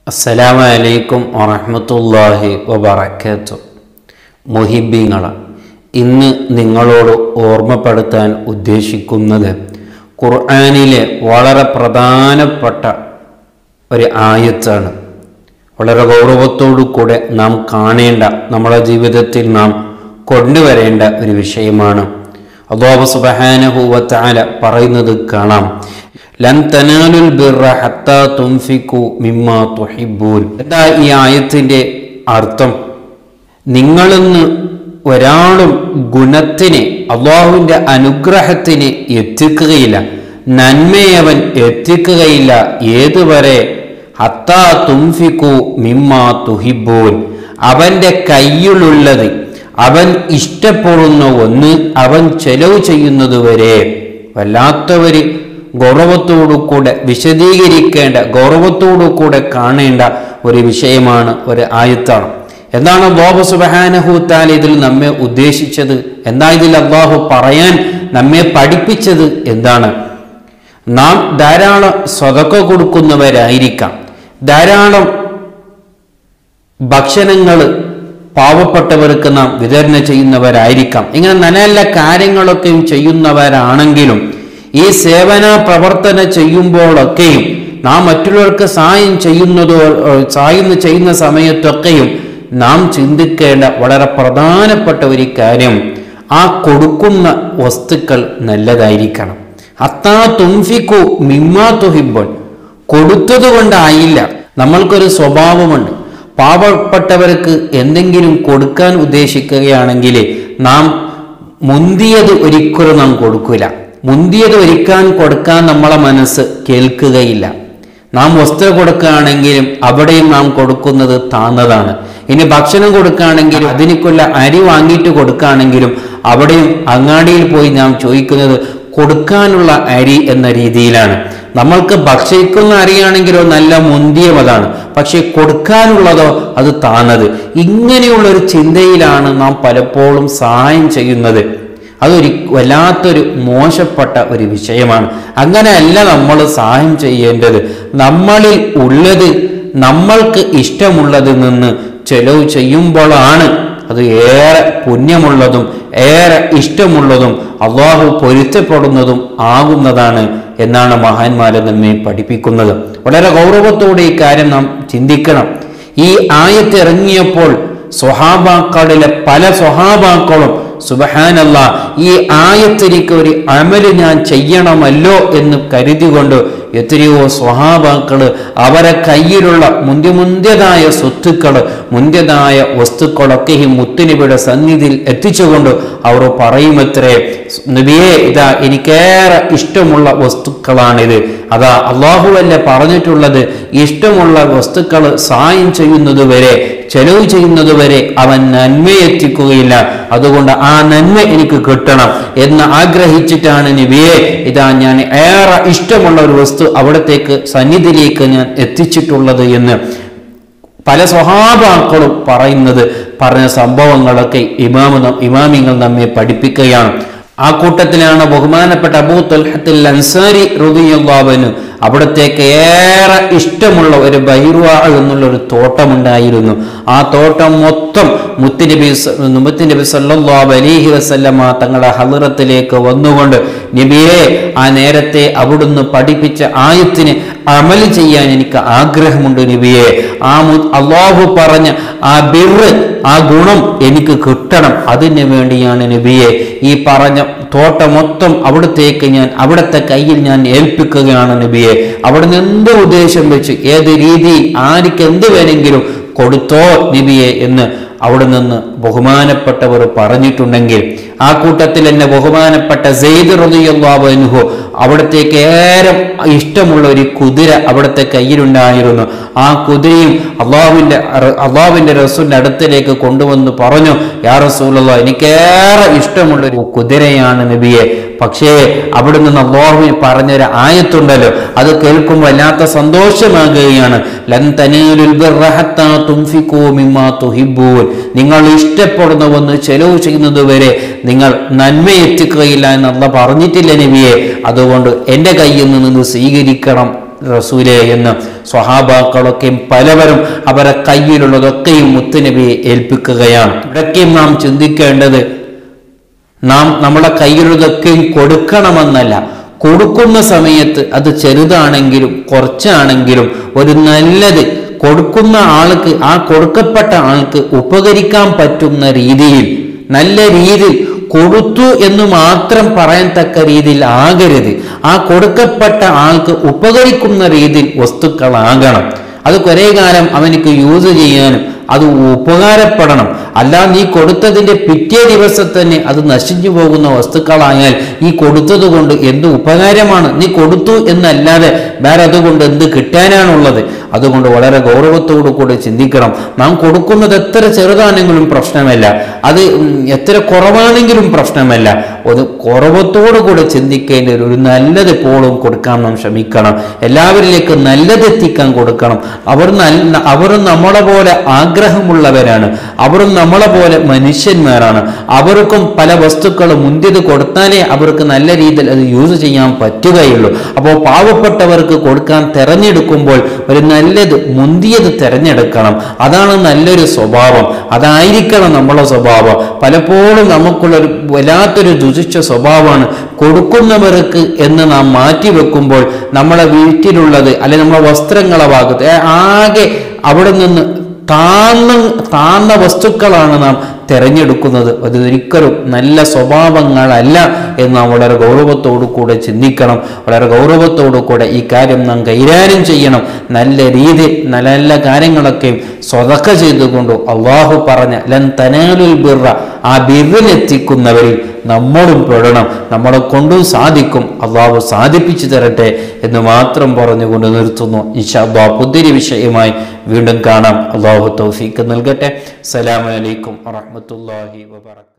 അസ്സലാമു അലൈക്കും വറഹ്മത്തുള്ളാഹി വബറകാത്തു മുഹിബീങ്ങൾ ഇന്ന് നിങ്ങളോട് ഓർമ്മപ്പെടുത്താൻ ഉദ്ദേശിക്കുന്നത് ഖുർആനിലെ വളരെ പ്രധാനപ്പെട്ട ഒരു ആയത്താണ് വളരെ ഗൗരവത്തോടു കൂടെ നാം കാണേണ്ട നമ്മുടെ ജീവിതത്തിൽ നാം കൊണ്ടുവരേണ്ട ഒരു വിഷയമാണ് അള്ളാഹു സുബ്ഹാനഹു വതആല പറയുന്നത് കാണാം ലൻ തനാലുൽ ബിർറ ഹത്താ തുൻഫിഖു മിമ്മാ തുഹിബ്ബൂൻ എന്താ ഈ ആയത്തിന്റെ അർത്ഥം നിങ്ങളിന്ന് ഒരാളും ഗുണത്തിന് അള്ളാഹുവിന്റെ അനുഗ്രഹത്തിന് എത്തിക്കുകയില്ല നന്മയെ അവൻ എത്തിക്കുകയില്ല ഏതുവരെ ഹത്താ തുംഫിക്കു മിമ്മാ തുഹിബൂൻ അവന്റെ കയ്യിലുള്ളത് അവൻ ഇഷ്ടപ്പെടുന്ന ഒന്ന് അവൻ ചെലവ് ചെയ്യുന്നതുവരെ വല്ലാത്തവര് ഗൗരവത്തോടു കൂടെ വിശദീകരിക്കേണ്ട ഗൗരവത്തോടു കൂടെ കാണേണ്ട ഒരു വിഷയമാണ് ഒരു ആയത്താണ് എന്താണ് ബോബ സുബഹാനഹുത്താൽ ഇതിൽ നമ്മെ ഉദ്ദേശിച്ചത് എന്താ ഇതിൽ അള്ളാഹു പറയാൻ നമ്മെ പഠിപ്പിച്ചത് എന്താണ് നാം ധാരാളം സ്വതക്ക കൊടുക്കുന്നവരായിരിക്കാം ധാരാളം ഭക്ഷണങ്ങൾ പാവപ്പെട്ടവർക്ക് നാം വിതരണം ചെയ്യുന്നവരായിരിക്കാം ഇങ്ങനെ നല്ല നല്ല കാര്യങ്ങളൊക്കെയും ചെയ്യുന്നവരാണെങ്കിലും ഈ സേവന പ്രവർത്തന ചെയ്യുമ്പോഴൊക്കെയും നാം മറ്റുള്ളവർക്ക് സഹായം ചെയ്യുന്നതോ സഹായം ചെയ്യുന്ന സമയത്തൊക്കെയും നാം ചിന്തിക്കേണ്ട വളരെ പ്രധാനപ്പെട്ട ഒരു കാര്യം ആ കൊടുക്കുന്ന വസ്തുക്കൾ നല്ലതായിരിക്കണം അത്താ തുംഫിക്കു മിമ്മാ തുഹിബോൻ കൊടുത്തത് കൊണ്ടായില്ല നമ്മൾക്കൊരു സ്വഭാവമുണ്ട് പാവപ്പെട്ടവർക്ക് എന്തെങ്കിലും കൊടുക്കാൻ ഉദ്ദേശിക്കുകയാണെങ്കിൽ നാം മുന്തിയത് ഒരിക്കലും നാം കൊടുക്കില്ല മുന്തിയത് ഒരിക്കാൻ കൊടുക്കാൻ നമ്മളെ മനസ്സ് കേൾക്കുകയില്ല നാം വസ്ത്രം കൊടുക്കുകയാണെങ്കിലും അവിടെയും നാം കൊടുക്കുന്നത് താന്നതാണ് ഇനി ഭക്ഷണം കൊടുക്കുകയാണെങ്കിലും അതിനേക്കുള്ള അരി വാങ്ങിയിട്ട് കൊടുക്കുകയാണെങ്കിലും അവിടെയും അങ്ങാടിയിൽ പോയി നാം ചോദിക്കുന്നത് കൊടുക്കാനുള്ള അരി എന്ന രീതിയിലാണ് നമ്മൾക്ക് ഭക്ഷിക്കുന്ന അരിയാണെങ്കിലോ നല്ല മുന്തിയവതാണ് പക്ഷെ കൊടുക്കാനുള്ളതോ അത് താന്നത് ഇങ്ങനെയുള്ള ഒരു ചിന്തയിലാണ് നാം പലപ്പോഴും സഹായം ചെയ്യുന്നത് അതൊരു വല്ലാത്തൊരു മോശപ്പെട്ട ഒരു വിഷയമാണ് അങ്ങനെയല്ല നമ്മൾ സഹായം ചെയ്യേണ്ടത് നമ്മളിൽ ഉള്ളത് നമ്മൾക്ക് ഇഷ്ടമുള്ളതിൽ നിന്ന് ചെലവ് ചെയ്യുമ്പോഴാണ് അത് ഏറെ പുണ്യമുള്ളതും ഏറെ ഇഷ്ടമുള്ളതും അള്ളാഹു പൊരുത്തപ്പെടുന്നതും ആകുന്നതാണ് എന്നാണ് മഹാന്മാരെ നമ്മെ പഠിപ്പിക്കുന്നത് വളരെ ഗൗരവത്തോടെ ഈ കാര്യം നാം ചിന്തിക്കണം ഈ ആയത്ത് ഇറങ്ങിയപ്പോൾ സ്വഹാബാക്കളിലെ പല സ്വഹാബാക്കളും സുബഹാനല്ല ഈ ആയത്തിരിക്ക് ഒരു അമല് ഞാൻ ചെയ്യണമല്ലോ എന്ന് കരുതികൊണ്ട് എത്രയോ സ്വഹാബാക്കള് അവരെ കയ്യിലുള്ള മുന്തി മുന്തിയതായ സ്വത്തുക്കള് മുന്തിയതായ വസ്തുക്കളൊക്കെ ഈ മുത്തുനബിയുടെ സന്നിധിയിൽ എത്തിച്ചുകൊണ്ട് അവർ പറയുമത്രേ നബിയെ ഇതാ എനിക്കേറെ ഇഷ്ടമുള്ള വസ്തുക്കളാണിത് അതാ അള്ളാഹുവല്ല പറഞ്ഞിട്ടുള്ളത് ഇഷ്ടമുള്ള വസ്തുക്കൾ സഹായം ചെയ്യുന്നത് വരെ ചെലവ് ചെയ്യുന്നത് വരെ അവൻ നന്മയെത്തിക്കുകയില്ല അതുകൊണ്ട് ആ നന്മ എനിക്ക് കിട്ടണം എന്ന് ആഗ്രഹിച്ചിട്ടാണ് നബിയെ ഇതാ ഞാൻ ഏറെ ഇഷ്ടമുള്ള ഒരു വസ്തു അവിടത്തേക്ക് സന്നിധിയിലേക്ക് ഞാൻ എത്തിച്ചിട്ടുള്ളത് എന്ന് പല സ്വഹാബാക്കളും പറയുന്നത് പറഞ്ഞ സംഭവങ്ങളൊക്കെ ഇമാമ ഇമാമിങ്ങൾ നമ്മെ പഠിപ്പിക്കുകയാണ് ആ കൂട്ടത്തിലാണ് ബഹുമാനപ്പെട്ട അബൂ തൊൽഹത്തിൽ അൻസാരി റുദിയുള്ളാവന് അവിടത്തേക്ക് ഏറെ ഇഷ്ടമുള്ള ഒരു ബൈറുവ എന്നുള്ള ഒരു തോട്ടമുണ്ടായിരുന്നു ആ തോട്ടം മൊത്തം മുത്തുനബി മുത്തുനബി സല്ലല്ലാഹു അലൈഹി വസല്ലമ തങ്ങളുടെ ഹലറത്തിലേക്ക് വന്നുകൊണ്ട് നബിയെ ആ നേരത്തെ അവിടുന്ന് പഠിപ്പിച്ച ആയത്തിന് അമല് ചെയ്യാൻ എനിക്ക് ആഗ്രഹമുണ്ട് നബിയെ ആ അള്ളാഹു പറഞ്ഞ ആ ബിറ് ആ ഗുണം എനിക്ക് കിട്ടണം അതിന് വേണ്ടിയാണ് നബിയെ ഈ പറഞ്ഞ തോട്ടം മൊത്തം അവിടത്തേക്ക് ഞാൻ അവിടുത്തെ കയ്യിൽ ഞാൻ ഏൽപ്പിക്കുകയാണ് നബിയെ അവിടുന്ന് എന്ത് ഉദ്ദേശം വെച്ച് ഏത് രീതിയിൽ ആർക്ക് എന്ത് വേണമെങ്കിലും കൊടുത്തോ നബിയെ എന്ന് അവിടെ നിന്ന് ബഹുമാനപ്പെട്ടവർ പറഞ്ഞിട്ടുണ്ടെങ്കിൽ ആ കൂട്ടത്തിൽ എന്നെ ബഹുമാനപ്പെട്ട സെയ്ദ് റതിയുള്ളാബനുഹു അവിടത്തേക്ക് ഏറെ ഇഷ്ടമുള്ള ഒരു കുതിര അവിടുത്തെ കയ്യിലുണ്ടായിരുന്നു ആ കുതിരയും അള്ളാഹുവിൻ്റെ അള്ളാഹുവിൻ്റെ റസൂലിൻ്റെ അടുത്തിലേക്ക് കൊണ്ടുവന്ന് പറഞ്ഞു യാ റസൂലുള്ള എനിക്കേറെ ഇഷ്ടമുള്ള ഒരു കുതിരയാണ് നബിയെ പക്ഷേ അവിടെ നിന്ന് അള്ളാഹു പറഞ്ഞൊരു ആയത്തുണ്ടല്ലോ അത് കേൾക്കുമ്പോൾ വല്ലാത്ത സന്തോഷമാകുകയാണ് ലൻ തനീലുൽ ബിർറ ഹത്താ തുൻഫിഖൂ മിമ്മാ തുഹിബ്ബൂൻ നിങ്ങൾ ഇഷ്ടപ്പെടുന്ന ഒന്ന് ചെലവ് ചെയ്യുന്നത് വരെ നിങ്ങൾ നന്മ എത്തിക്കുകയില്ല എന്ന് അല്ല പറഞ്ഞിട്ടില്ല നബിയെ അതുകൊണ്ട് എൻ്റെ കയ്യിൽ നിന്ന് ഇത് സ്വീകരിക്കണം റസൂലെ എന്ന് സ്വഹാബാക്കളൊക്കെയും പലവരും അവരെ കയ്യിലുള്ളതൊക്കെയും മുത്തുനബിയെ ഏൽപ്പിക്കുകയാണ് ഇവിടൊക്കെയും നാം ചിന്തിക്കേണ്ടത് നാം നമ്മുടെ കയ്യിലുള്ളതൊക്കെയും കൊടുക്കണമെന്നല്ല കൊടുക്കുന്ന സമയത്ത് അത് ചെറുതാണെങ്കിലും കുറച്ചാണെങ്കിലും ഒരു നല്ലത് കൊടുക്കുന്ന ആൾക്ക് ആ കൊടുക്കപ്പെട്ട ആൾക്ക് ഉപകരിക്കാൻ പറ്റുന്ന രീതിയിൽ നല്ല രീതിയിൽ കൊടുത്തു എന്ന് മാത്രം പറയാൻ തക്ക രീതിയിൽ ആകരുത് ആ കൊടുക്കപ്പെട്ട ആൾക്ക് ഉപകരിക്കുന്ന രീതിയിൽ വസ്തുക്കളാകണം അത് കുറേ കാലം അവനിക്ക് യൂസ് ചെയ്യാനും അത് ഉപകാരപ്പെടണം അല്ല നീ കൊടുത്തതിന്റെ പിറ്റേ ദിവസം തന്നെ അത് നശിച്ചു പോകുന്ന വസ്തുക്കളായാൽ ഈ കൊടുത്തത് കൊണ്ട് എന്ത് ഉപകാരമാണ് നീ കൊടുത്തു എന്നല്ലാതെ വേറെ അതുകൊണ്ട് എന്ത് കിട്ടാനാണുള്ളത് അതുകൊണ്ട് വളരെ ഗൗരവത്തോടു കൂടി ചിന്തിക്കണം നാം കൊടുക്കുന്നത് എത്ര ചെറുതാണെങ്കിലും പ്രശ്നമല്ല അത് ഉം, എത്ര കുറവാണെങ്കിലും പ്രശ്നമല്ല ഒരു കുറവത്തോടു കൂടെ ചിന്തിക്കേണ്ട ഒരു- ഒരു നല്ലത് എപ്പോഴും കൊടുക്കാൻ നാം ശ്രമിക്കണം എല്ലാവരിലേക്കും നല്ലത് എത്തിക്കാൻ കൊടുക്കണം അവർ നല്ല അവർ നമ്മളെ പോലെ ആഗ്രഹമുള്ളവരാണ് അവരും നമ്മളെ പോലെ മനുഷ്യന്മാരാണ് അവർക്കും പല വസ്തുക്കളും മുന്തിയത് കൊടുത്താലേ അവർക്ക് നല്ല രീതിയിൽ അത് യൂസ് ചെയ്യാൻ പറ്റുകയുള്ളൂ അപ്പോൾ പാവപ്പെട്ടവർക്ക് കൊടുക്കാൻ തെരഞ്ഞെടുക്കുമ്പോൾ ഒരു നല്ലത് മുന്തിയത് തെരഞ്ഞെടുക്കണം അതാണ് നല്ലൊരു സ്വഭാവം അതായിരിക്കണം നമ്മളെ സ്വഭാവം പലപ്പോഴും നമുക്കുള്ളൊരു വല്ലാത്തൊരു ദുഷിച്ച സ്വഭാവമാണ് കൊടുക്കുന്നവർക്ക് എന്ന് നാം മാറ്റി വെക്കുമ്പോൾ നമ്മളെ വീട്ടിലുള്ളത് അല്ലെങ്കിൽ നമ്മളെ വസ്ത്രങ്ങളെ ഭാഗത്ത് ഏ, ആകെ അവിടെ നിന്ന് താന്ന താന്ന വസ്തുക്കളാണ് നാം തിരഞ്ഞെടുക്കുന്നത് അത് ഒരിക്കലും നല്ല സ്വഭാവങ്ങളല്ല എന്ന് നാം വളരെ ഗൗരവത്തോടു കൂടെ ചിന്തിക്കണം വളരെ ഗൗരവത്തോടു കൂടെ ഈ കാര്യം നാം കൈകാര്യം ചെയ്യണം നല്ല രീതി നല്ല നല്ല കാര്യങ്ങളൊക്കെയും സ്വതക്ക ചെയ്തുകൊണ്ട് അള്ളാഹു പറഞ്ഞ ലൻ തനാലുൽ ബിറ ആ ബിറിലെത്തിക്കുന്നവരിൽ നമ്മളും പെടണം നമ്മളെ കൊണ്ടും സാധിക്കും അള്ളാഹു സാധിപ്പിച്ചു തരട്ടെ എന്ന് മാത്രം പറഞ്ഞുകൊണ്ട് നിർത്തുന്നു ഇൻഷാ അള്ളാഹ് പുതിരി വിഷയമായി വീണ്ടും കാണാം അള്ളാഹു തൗഫീക്ക് നൽകട്ടെ സലാമലൈക്കും വറഹ്മത്തുള്ളാഹി വബറകാതുഹു